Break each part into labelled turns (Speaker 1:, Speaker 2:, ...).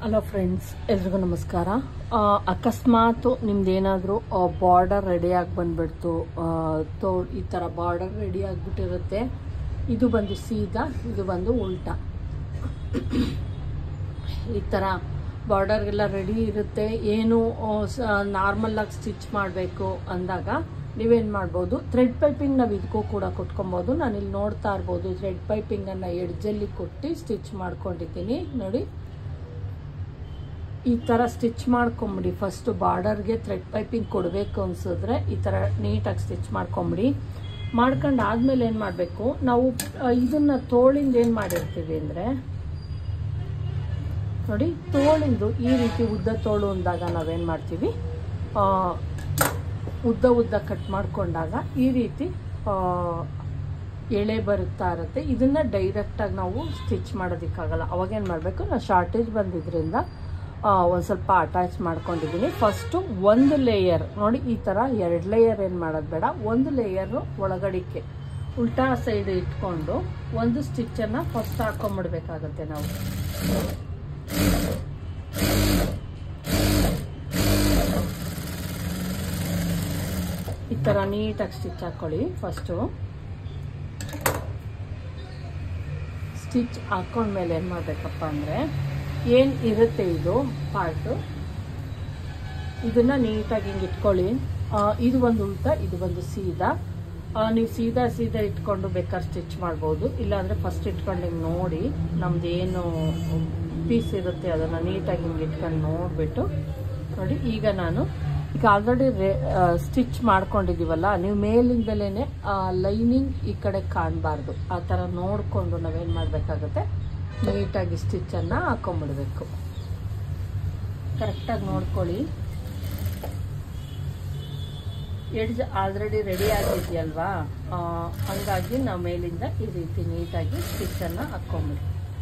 Speaker 1: hello friends ಎಲ್ರಿಗೂ ನಮಸ್ಕಾರ ಆ, ಅಕಸ್ಮಾತ್ ನಿಮ್ದೇನಾದರೂ ಬಾರ್ಡರ್ ರೆಡಿಯಾಗಿ ಬಂದ್ಬಿಡ್ತು ಆ, ತೋ ಈ ಥರ ಬಾರ್ಡರ್ ರೆಡಿ ಆಗಿಬಿಟ್ಟಿರುತ್ತೆ ಇದು ಬಂದು ಸೀದಾ ಇದು ಬಂದು ಉಲ್ಟಾ ಈ ಥರ ಬಾರ್ಡರ್ಗೆಲ್ಲ ರೆಡಿ ಇರುತ್ತೆ ಏನು ನಾರ್ಮಲಾಗಿ ಸ್ಟಿಚ್ ಮಾಡಬೇಕು ಅಂದಾಗ ನೀವೇನು ಮಾಡ್ಬೋದು ಥ್ರೆಡ್ ಪೈಪಿಂಗ್ ನಾವು ಇದಕ್ಕೂ ಕೂಡ ಕೊಟ್ಕೊಬೋದು ನಾನು ಇಲ್ಲಿ ನೋಡ್ತಾ ಇರ್ಬೋದು ಥ್ರೆಡ್ ಪೈಪಿಂಗನ್ನು ಎಡ್ಜಲ್ಲಿ ಕೊಟ್ಟು ಸ್ಟಿಚ್ ಮಾಡ್ಕೊಂಡಿದ್ದೀನಿ ನೋಡಿ ಈ ಥರ ಸ್ಟಿಚ್ ಮಾಡ್ಕೊಂಬಿಡಿ ಫಸ್ಟು ಬಾರ್ಡರ್ಗೆ ಥ್ರೆಡ್ ಪೈಪಿಂಗ್ ಕೊಡಬೇಕು ಅನ್ಸಿದ್ರೆ ಈ ಥರ ನೀಟಾಗಿ ಸ್ಟಿಚ್ ಮಾಡ್ಕೊಂಬಿಡಿ ಮಾಡ್ಕೊಂಡು ಆದ್ಮೇಲೆ ಏನು ಮಾಡಬೇಕು ನಾವು ಆ, ಇದನ್ನ ತೋಳಿಂದ ಏನು ಮಾಡಿರ್ತೀವಿ ಅಂದರೆ ನೋಡಿ ತೋಳಿಂದು ಈ ರೀತಿ ಉದ್ದ ತೋಳು ಅಂದಾಗ ನಾವೇನು ಮಾಡ್ತೀವಿ ಆ, ಉದ್ದ ಉದ್ದ ಕಟ್ ಮಾಡ್ಕೊಂಡಾಗ ಈ ರೀತಿ ಆ, ಎಳೆ ಬರುತ್ತಾ ಇರುತ್ತೆ ಇದನ್ನ ಡೈರೆಕ್ಟಾಗಿ ನಾವು ಸ್ಟಿಚ್ ಮಾಡೋದಕ್ಕಾಗಲ್ಲ ಅವಾಗೇನು ಮಾಡಬೇಕು ನಾವು ಶಾರ್ಟೇಜ್ ಬಂದಿದ್ರಿಂದ ಒಂದು ಸ್ವಲ್ಪ ಅಟ್ಯಾಚ್ ಮಾಡ್ಕೊಂಡಿದ್ದೀನಿ ಫಸ್ಟು ಒಂದು ಲೇಯರ್ ನೋಡಿ ಈ ಥರ ಎರಡು ಲೇಯರ್ ಏನು ಮಾಡೋದು ಬೇಡ ಒಂದು ಲೇಯರು ಒಳಗಡಿಕೆ ಉಲ್ಟಾ ಸೈಡ್ ಇಟ್ಕೊಂಡು ಒಂದು ಸ್ಟಿಚ್ಚನ್ನು ಫಸ್ಟ್ ಹಾಕೊಂಡ್ಬಿಡ್ಬೇಕಾಗತ್ತೆ ನಾವು ಈ ಥರ ನೀಟಾಗಿ ಸ್ಟಿಚ್ ಹಾಕೊಳ್ಳಿ ಫಸ್ಟು ಸ್ಟಿಚ್ ಹಾಕೊಂಡ್ಮೇಲೆ ಏನು ಮಾಡಬೇಕಪ್ಪ ಅಂದರೆ ಏನು ಇರುತ್ತೆ ಇದು ಪಾರ್ಟು ಇದನ್ನ ನೀಟಾಗಿ ಹಿಂಗೆ ಇಟ್ಕೊಳ್ಳಿ ಆ, ಇದು ಒಂದು ಉಲ್ಟಾ ಇದು ಒಂದು ಸೀದಾ ಆ, ನೀವು ಸೀದಾ ಸೀದಾ ಇಟ್ಕೊಂಡು ಬೇಕಾದ್ರೆ ಸ್ಟಿಚ್ ಮಾಡ್ಬೋದು ಇಲ್ಲಾಂದರೆ ಫಸ್ಟ್ ಇಟ್ಕೊಂಡು ಹಿಂಗೆ ನೋಡಿ ನಮ್ದು ಏನು ಪೀಸ್ ಇರುತ್ತೆ ಅದನ್ನು ನೀಟಾಗಿ ಹಿಂಗೆ ಇಟ್ಕೊಂಡು ನೋಡಿಬಿಟ್ಟು ನೋಡಿ ಈಗ ನಾನು ಈಗ ಆಲ್ರೆಡಿ ರೇ ಸ್ಟಿಚ್ ಮಾಡ್ಕೊಂಡಿದ್ದೀವಲ್ಲ ನೀವು ಮೇಲಿಂದಲೇ ಲೈನಿಂಗ್ ಈ ಕಡೆ ಕಾಣಬಾರ್ದು ಆ ಥರ ನೋಡಿಕೊಂಡು ನಾವೇನು ಮಾಡಬೇಕಾಗುತ್ತೆ ನೀಟಾಗಿ ಸ್ಟಿಚ್ಚನ್ನು ಹಾಕೊಂಬಿಡ್ಬೇಕು ಕರೆಕ್ಟಾಗಿ ನೋಡ್ಕೊಳ್ಳಿ ಎಡ್ಜ್ ಆಲ್ರೆಡಿ ರೆಡಿ ಆಗಿದೆಯಲ್ವಾ ಆ, ಹಂಗಾಗಿ ನಾವು ಮೇಲಿಂದ ಈ ರೀತಿ ನೀಟಾಗಿ ಸ್ಟಿಚ್ಚನ್ನು ಹಾಕೊಂಬಿಡಿ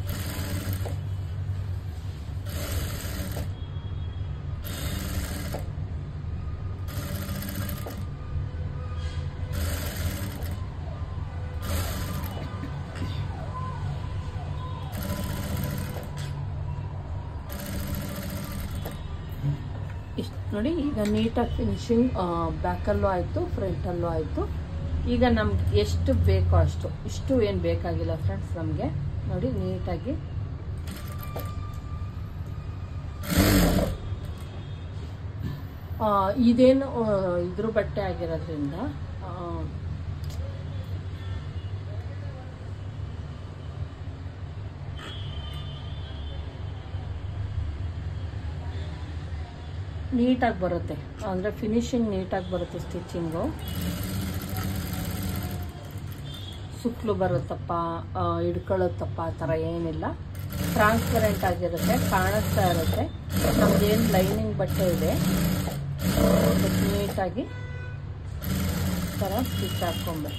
Speaker 1: ಇಷ್ಟು ನೋಡಿ ಈಗ ನೀಟಾಗಿ ಫಿನಿಶಿಂಗ್ ಬ್ಯಾಕಲ್ಲೂ ಆಯಿತು ಫ್ರಂಟಲ್ಲೂ ಆಯಿತು ಈಗ ನಮ್ಗೆ ಎಷ್ಟು ಬೇಕೋ ಅಷ್ಟು ಇಷ್ಟು ಏನು ಬೇಕಾಗಿಲ್ಲ ಫ್ರೆಂಡ್ಸ್ ನಮಗೆ ನೋಡಿ ನೀಟಾಗಿ ಆ, ಇದೇನು ಆ, ಇದ್ರ ಬಟ್ಟೆ ಆಗಿರೋದ್ರಿಂದ ಆ, ನೀಟಾಗಿ ಬರುತ್ತೆ ಅಂದರೆ ಫಿನಿಶಿಂಗ್ ನೀಟಾಗಿ ಬರುತ್ತೆ ಸ್ಟಿಚಿಂಗು ಸುತ್ತಲೂ ಬರುತ್ತಪ್ಪ ಆ, ಹಿಡ್ಕೊಳ್ಳುತ್ತಪ್ಪ ಆ ಥರ ಏನಿಲ್ಲ ಟ್ರಾನ್ಸ್ಪರೆಂಟ್ ಆಗಿರುತ್ತೆ ಕಾಣಿಸ್ತಾ ಇರುತ್ತೆ ನಮ್ದೇನು ಲೈನಿಂಗ್ ಬಟ್ಟೆ ಇದೆ ಅದಕ್ಕೆ ನೀಟಾಗಿ ಈ ಥರ ಸ್ಟಿಚ್ ಹಾಕ್ಕೊಂಬೆ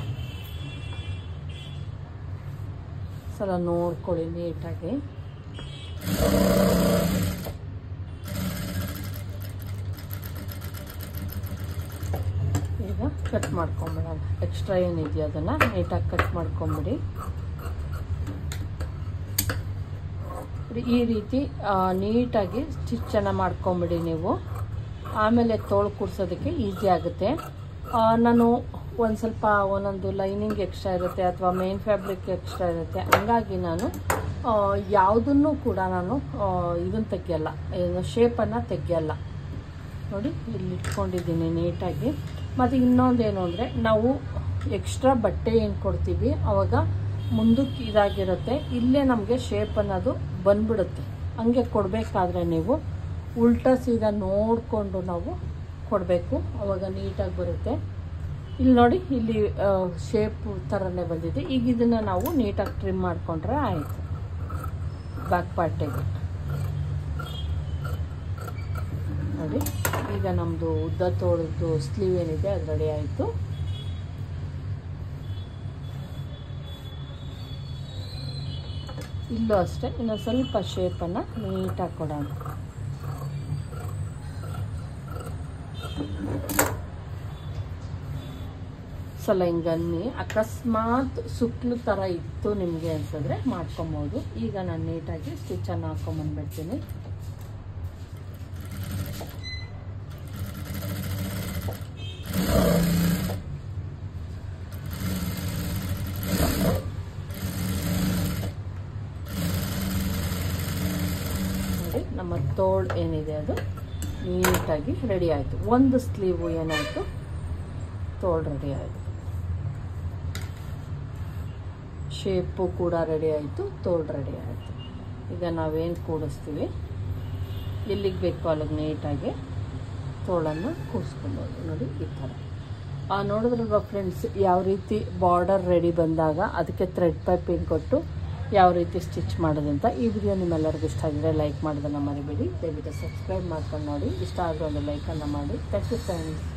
Speaker 1: ಸಲ ನೋಡ್ಕೊಳ್ಳಿ ನೀಟಾಗಿ ಈಗ ಕಟ್ ಮಾಡ್ಕೊಂಬಿಡೋಣ ಎಕ್ಸ್ಟ್ರಾ ಏನಿದೆಯೋ ಅದನ್ನು ನೀಟಾಗಿ ಕಟ್ ಮಾಡ್ಕೊಂಬಿಡಿ ಈ ರೀತಿ ಆ, ನೀಟಾಗಿ ಸ್ಟಿಚ್ಚನ್ನು ಮಾಡ್ಕೊಂಬಿಡಿ ನೀವು ಆಮೇಲೆ ತೋಳು ಕೂಡ್ಸೋದಕ್ಕೆ ಈಸಿ ಆಗುತ್ತೆ ಆ, ನಾನು ಒಂದು ಸ್ವಲ್ಪ ಒಂದೊಂದು ಲೈನಿಂಗ್ ಎಕ್ಸ್ಟ್ರಾ ಇರುತ್ತೆ ಅಥವಾ ಮೇನ್ ಫ್ಯಾಬ್ರಿಕ್ ಎಕ್ಸ್ಟ್ರಾ ಇರುತ್ತೆ ಹಂಗಾಗಿ ನಾನು ಯಾವುದನ್ನು ಕೂಡ ನಾನು ಇದನ್ನು ತೆಗಿಯಲ್ಲ ಏನು ಶೇಪನ್ನು ತೆಗಿಯಲ್ಲ ನೋಡಿ ಇಲ್ಲಿ ಇಟ್ಕೊಂಡಿದ್ದೀನಿ ನೀಟಾಗಿ ಮತ್ತು ಇನ್ನೊಂದೇನು ಅಂದರೆ ನಾವು ಎಕ್ಸ್ಟ್ರಾ ಬಟ್ಟೆ ಏನು ಕೊಡ್ತೀವಿ ಅವಾಗ ಮುಂದಕ್ಕೆ ಇದಾಗಿರುತ್ತೆ ಇಲ್ಲೇ ನಮಗೆ ಶೇಪ್ ಅನ್ನೋದು ಬಂದ್ಬಿಡುತ್ತೆ ಹಂಗೆ ಕೊಡಬೇಕಾದ್ರೆ ನೀವು ಉಲ್ಟಾ ಸೀದಾ ನೋಡಿಕೊಂಡು ನಾವು ಕೊಡಬೇಕು ಅವಾಗ ನೀಟಾಗಿ ಬರುತ್ತೆ ಇಲ್ಲಿ ನೋಡಿ ಇಲ್ಲಿ ಶೇಪ್ ಥರನೇ ಬಂದಿದೆ ಈಗ ಇದನ್ನು ನಾವು ನೀಟಾಗಿ ಟ್ರಿಮ್ ಮಾಡಿಕೊಂಡ್ರೆ ಆಯಿತು ಬ್ಯಾಕ್ ಪಾರ್ಟಿಗೆ ನೋಡಿ ಈಗ ನಮ್ಮದು ಉದ್ದ ತೋಳದ್ದು ಸ್ಲೀವ್ ಏನಿದೆ ಅದು ರೆಡಿ ಆಯಿತು ಇಲ್ಲೂ ಅಷ್ಟೇ ಇನ್ನು ಸ್ವಲ್ಪ ಶೇಪನ್ನು ನೀಟಾಗಿ ಕೊಡೋಣ ಒಂದ್ಸಲ ಹಿಂಗನ್ನಿ ಅಕಸ್ಮಾತ್ ಸುತ್ತಲೂ ಥರ ಇತ್ತು ನಿಮಗೆ ಅನ್ಸಿದ್ರೆ ಮಾಡ್ಕೊಬೋದು ಈಗ ನಾನು ನೀಟಾಗಿ ಸ್ಟಿಚನ್ನು ಹಾಕೊಂಬಂದ್ಬಿಡ್ತೀನಿ ನೋಡಿ ನಮ್ಮ ತೋಳು ಏನಿದೆ ಅದು ನೀಟಾಗಿ ರೆಡಿ ಆಯಿತು ಒಂದು ಸ್ಲೀವು ಏನಾಯಿತು ತೋಳು ರೆಡಿ ಆಯಿತು ಶೇಪು ಕೂಡ ರೆಡಿ ಆಯಿತು ತೋಳು ರೆಡಿ ಆಯಿತು ಈಗ ನಾವೇನು ಕೂಡಿಸ್ತೀವಿ ಎಲ್ಲಿಗೆ ಬೇಕು ಅಲ್ಲಿಗೆ ನೀಟಾಗಿ ತೋಳನ್ನು ಕೂರಿಸ್ಕೊಬೋದು ನೋಡಿ ಈ ಥರ ಆ, ನೋಡಿದ್ರಲ್ವ ಫ್ರೆಂಡ್ಸ್ ಯಾವ ರೀತಿ ಬಾರ್ಡರ್ ರೆಡಿ ಬಂದಾಗ ಅದಕ್ಕೆ ಥ್ರೆಡ್ ಪೈಪಿಂಗ್ ಕೊಟ್ಟು ಯಾವ ರೀತಿ ಸ್ಟಿಚ್ ಮಾಡೋದಂತ ಈ ವಿಡಿಯೋ ನಿಮ್ಮೆಲ್ಲರಿಗೂ ಇಷ್ಟ ಆಗಿದ್ರೆ ಲೈಕ್ ಮಾಡೋದನ್ನು ಮರಿಬೇಡಿ ದಯವಿಟ್ಟು ಸಬ್ಸ್ಕ್ರೈಬ್ ಮಾಡ್ಕೊಂಡು ನೋಡಿ ಇಷ್ಟ ಆದರೆ ಒಂದು ಲೈಕನ್ನು ಮಾಡಿ ಥ್ಯಾಂಕ್ ಯು ಫ್ರೆಂಡ್ಸ್